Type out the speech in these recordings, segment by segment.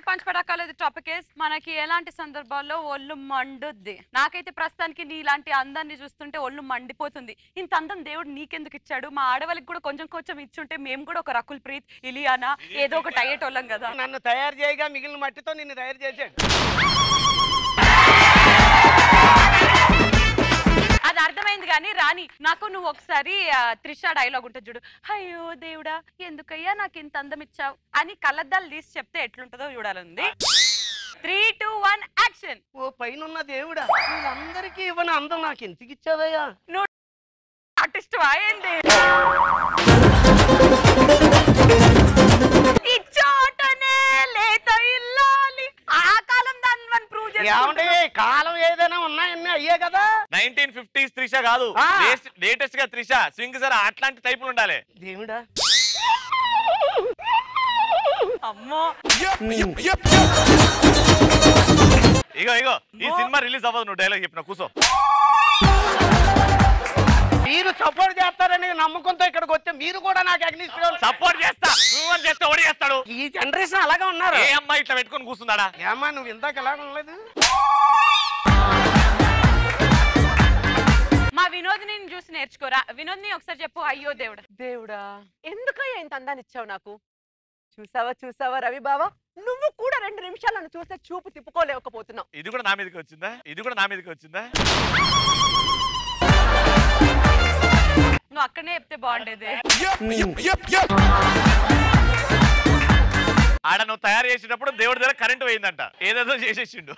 ఈరోజు పంచపడకాలేదు topic is మనకి ఎలాంటి సందర్భాల్లో ఒళ్ళు మండుద్ది నాకైతే ప్రస్తుతానికి నీలాంటి అందాన్ని చూస్తుంటే ఒళ్ళు మండిపోతుంది ఇంత అందం దేవుడు నీకెందుకు ఇచ్చాడు మా ఆడవాళ్ళకి కూడా కొంచెం కొంచెం ఇచ్చుంటే మేము కూడా ఒక రకుల్ ప్రీత్ ఇలియానా ఏదో ఒక టైటోళ్ళం కదా నన్ను తయారు చేయగా మిగిలిన మట్టితో నిన్ను తయారు చేశాడు అది అర్థమైంది కానీ రాణి నాకు నువ్వు ఒకసారి ఆ, త్రిష డైలాగ్ ఉంటుంది చూడు అయ్యో దేవుడా ఎందుకయ్యా నాకు ఇంత అందం ఇచ్చావు అని కళ్ళద్దాలు తీసి చెప్తే ఎట్లుంటుందో చూడాలంది త్రీ టూ వన్ యాక్షన్ ఓ పైన దేవుడా వీళ్ళందరికీ ఇవ్వని అందం నాకు ఎందుకు ఇచ్చావయ్యా ఆర్టిస్ట్ అయింది ఇచ్చోటనే లేత ఇల్లాలి ఆ కాలం దాన్ని మనం ప్రూవ్ ఏమండి కాలం ఏదైనా ఉన్నాయన్నీ అయ్యే కదా నైన్టీన్ ఫిఫ్టీస్ త్రిష కాదు ఆ. లేటెస్ట్ గా త్రిష స్వింగ్ సార్ అట్లాంటి టైపులు ఉండాలి దేవుడా అమ్మో ఇగో ఇగో ఈ సినిమా రిలీజ్ అవ్వదు నువ్వు డైలాగ్ చెప్పిన కూసో మీరు సపోర్ట్ చేస్తారని నమ్మకంతో ఇక్కడికి వస్తే మీరు కూడా నాకు అగ్నిస్ట్రేషన్ సపోర్ట్ చేస్తా నువ్వు అని చేస్తే ఓడి చేస్తాడు ఈ జనరేషన్ అలాగే ఉన్నారు ఏ అమ్మాయి ఇట్లా పెట్టుకొని కూర్చున్నాడా ఏమ్మా నువ్వు ఇందాక ఎలా ఉండలేదు మా వినోద్ని చూసి నేర్చుకోరా వినోద్ని ఒకసారి చెప్పు అయ్యో దేవుడా దేవుడా ఎందుకయ్యా ఇంత అందాన్ని ఇచ్చావు నాకు చూసావా చూసావా రవి బావా నువ్వు కూడా రెండు నిమిషాలు నన్ను చూస్తే చూపు తిప్పుకోలేకపోతున్నావు ఇది కూడా నా మీదకి వచ్చిందా ఇది కూడా నా మీదకి వచ్చిందా నువ్వు అక్కడనే చెప్తే బాగుండేది ఆడ నువ్వు తయారు చేసేటప్పుడు దేవుడి దగ్గర కరెంట్ పోయిందంట ఏదేదో చేసేసిండు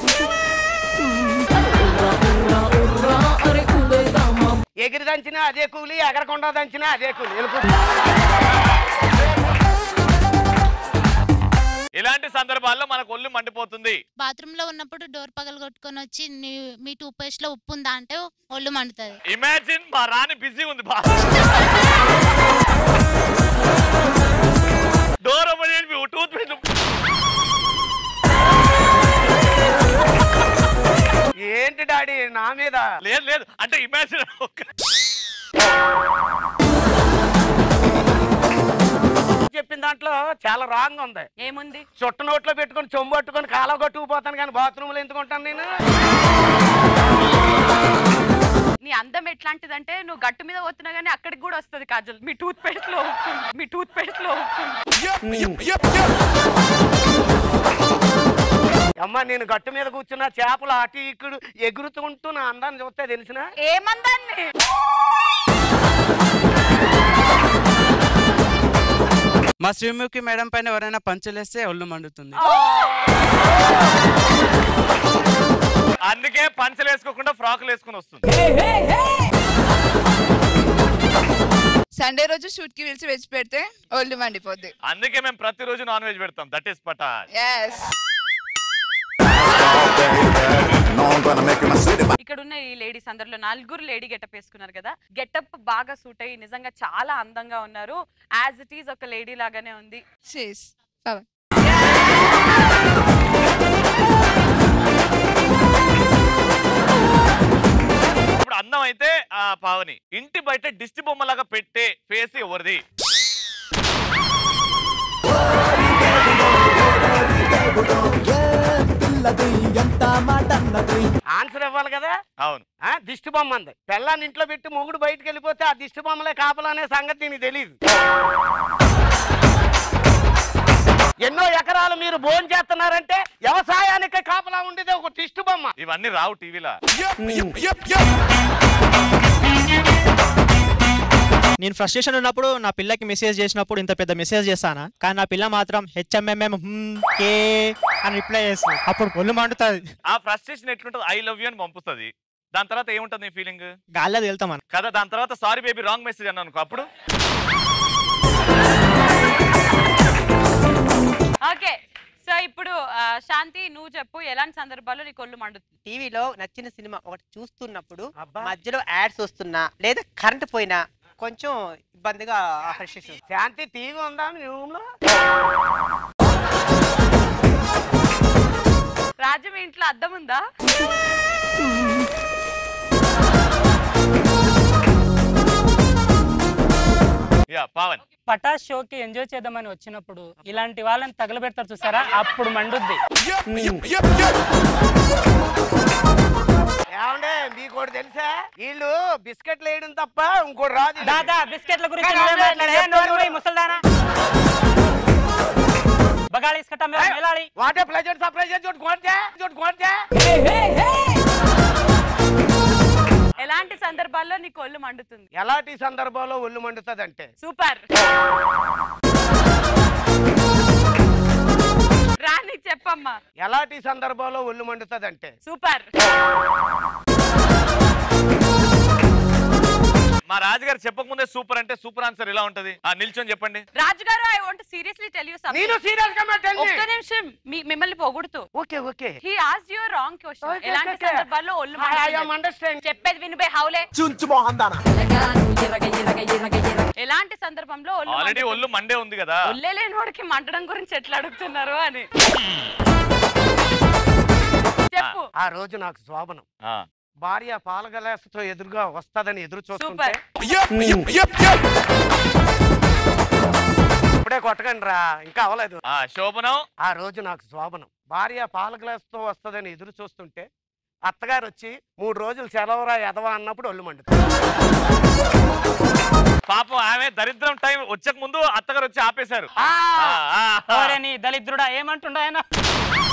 ఎగిరి దంచినా అదే కూలి ఎగరకుండా దంచినా అదే కూలి వెళ్ళిపో. ఇలాంటి సందర్భాల్లో మనకు ఒళ్ళు మండిపోతుంది బాత్రూమ్ లో ఉన్నప్పుడు డోర్ పగలు కొట్టుకొని వచ్చి నీ- మీ టూత్ పేస్ట్ లో ఉప్పు ఉందా అంటే ఒళ్ళు మండుతుంది ఇమాజిన్ మా రాణి బిజీ ఉంది బా డోర్ ఓపెన్ చేసి టూత్ పేస్ట్ ఏంటి డాడీ నా మీద లేదు లేదు అంటే ఇమాజిన్ చెప్పిన దాంట్లో చాలా రాంగ్ ఉంది ఏముంది చుట్ట నోట్లో పెట్టుకొని చెంబు పట్టుకొని కాలువ కొట్టుకుపోతాను కానీ బాత్రూంలో ఎందుకు ఉంటాను నేను నీ అందం ఎట్లాంటిదంటే నువ్వు గట్టు మీద పోతున్నా కానీ అక్కడికి కూడా వస్తుంది కాజల్ మీ టూత్ పేస్ట్ లో ఉప్పు ఉంది. మీ టూత్ పేస్ట్ లో ఉప్పు ఉంది. అమ్మా నేను గట్టు మీద కూర్చున్న చేపలు అటు ఇక్కడ ఎగురుతుంటూ నా అందాన్ని చూస్తే తెలిసిన ఏమందాన్ని మా శ్రీముఖి మేడం పైన ఎవరైనా పంచలేస్తే ఒళ్ళు మండుతుంది అందుకే పంచలు వేసుకోకుండా ఫ్రాకులు వేసుకుని వస్తుంది సండే రోజు షూట్ కి పిలిచి వెజ్ పెడితే ఒళ్ళు మండిపోద్ది అందుకే మేము ప్రతిరోజు నాన్ వెజ్ పెడతాం దట్ ఈస్ పటా ఎస్ ఇక్కడ ఉన్న ఈ లేడీస్ అందరిలో నలుగురు లేడీ గెటప్ వేసుకున్నారు కదా గెటప్ బాగా సూట్ అయ్యి నిజంగా చాలా అందంగా ఉన్నారు యాజ్ ఇట్ ఈజ్ ఒక లేడీ లాగానే ఉంది షీస్ పవన్ ఇప్పుడు అందం అయితే ఆ పావని ఇంటి బయట దిష్టి బొమ్మలాగా పెట్టే ఫేస్ ఎవరిది ఆన్సర్ ఇవ్వాలి కదా అవును ఆ దిష్టి బొమ్మ అంది పిల్లాన్ని ఇంట్లో పెట్టి మొగుడు బయటకు వెళ్ళిపోతే ఆ దిష్టి బొమ్మలే కాపలనే సంగతి నీకు తెలియదు ఎన్నో ఎకరాలు మీరు భోజనం చేస్తున్నారంటే వ్యవసాయానికి కాపలా ఉండేది ఒక దిష్టి బొమ్మ ఇవన్నీ రావు టీవీలో నేను ఫ్రస్ట్రేషన్ ఉన్నప్పుడు నా పిల్లకి మెసేజ్ చేసినప్పుడు ఇంత పెద్ద మెసేజ్ చేస్తానా కానీ నా పిల్ల మాత్రం హెచ్ఎంఎంఎం కే అని రిప్లై చేస్తుంది అప్పుడు ఒళ్ళు మండుతుంది ఆ ఫ్రస్ట్రేషన్ ఎట్లుంటుంది ఐ లవ్ యూ అని పంపుతుంది దాని తర్వాత ఏముంటుంది నీ ఫీలింగ్ గాల్లో వెళ్తాం కదా దాని తర్వాత సారీ బేబీ రాంగ్ మెసేజ్ అన్నాను అనుకో అప్పుడు ఓకే సో ఇప్పుడు ఆ, శాంతి నువ్వు చెప్పు ఎలాంటి సందర్భాల్లో నీకు ఒళ్ళు మండుతుంది టీవీలో నచ్చిన సినిమా ఒకటి చూస్తున్నప్పుడు అబ్బా. మధ్యలో యాడ్స్ వస్తున్నా లేదా కరెంట్ పోయినా కొంచెం ఇబ్బందిగా ఫ్రస్ట్రేషన్ శాంతి టీవీ ఉందా మీ రూమ్ లో రాజు మీ ఇంట్లో అద్దం ఉందా యా పవన్ పటాస్ షోకి ఎంజాయ్ చేద్దామని వచ్చినప్పుడు ఇలాంటి వాళ్ళని తగలబెడతారు చూసారా అప్పుడు మండుద్ది ఏమండే మీకు ఒకటి తెలుసా వీళ్ళు బిస్కెట్లు వేయడం తప్ప ఇంకోటి రాదు వీళ్ళకి. దాదా బిస్కెట్ల గురించి కానీ నువ్వే అవునే, మాట్లాడే నేను నోరు మూయి, చెప్తాను. ముసల్దానా బగాళి ఇసుకట మీద మేలాడి వాటే ప్లెజెంట్ సర్ప్రైజ్ చోటు కొడితే చోటు కొడితే ఎలాంటి సందర్భాల్లో నీకు ఒళ్ళు మండుతుంది ఎలాంటి సందర్భంలో ఒళ్ళు మండుతుంది అంటే సూపర్ రాని చెప్పమ్మా ఎలాంటి సందర్భంలో ఒళ్ళు మండుతుంది అంటే సూపర్ మా రాజుగారు చెప్పకముందే సూపర్ అంటే సూపర్ ఆన్సర్ ఎలా ఉంటది ఆ నిల్చొని చెప్పండి రాజుగారు I want seriously tell you నేను సీరియస్ గా మెట్టండి ఒక్క నిమిషం మీ- మిమ్మల్ని పొగుడుతూ okay okay he ask your wrong question Okay, ఎలాంటి okay. సందర్భాల్లో ఒళ్ళు I am మండుతుంది? understand. చెప్పేది వినిపే హౌలే చుంచు మోహన్ దానా ఎలాంటి సందర్భంలో ఒళ్ళు ఆల్రెడీ మండుతుంది? ఒళ్ళు మండే ఉంది కదా ఒళ్ళే లేని వాడికి మంటడం గురించి ఎట్లా అడుగుతున్నారు అని చెప్పు ఆ రోజు నాకు శోభనం ఆ. భార్య పాల గ్లాసుతో ఎదురుగా వస్తదని ఎదురు చూస్తుంటే సూపర్ ఇప్పుడే కొట్టకండి రా ఇంకా అవలేదు ఆ శోభనం ఆ రోజు నాకు శోభనం భార్య పాల గ్లాసుతో వస్తదని ఎదురు చూస్తుంటే అత్తగారు వచ్చి మూడు రోజులు సెలవురా ఎదవా అన్నప్పుడు ఒళ్ళు మండుతుంది పాపం ఆమె దరిద్రం టైం వచ్చక ముందు అత్తగారు వచ్చి ఆపేశారు ఆ! ఆ, ఆ, ఆ. ఓరే నీ దళిద్రుడా ఏమంటుండ ఆయన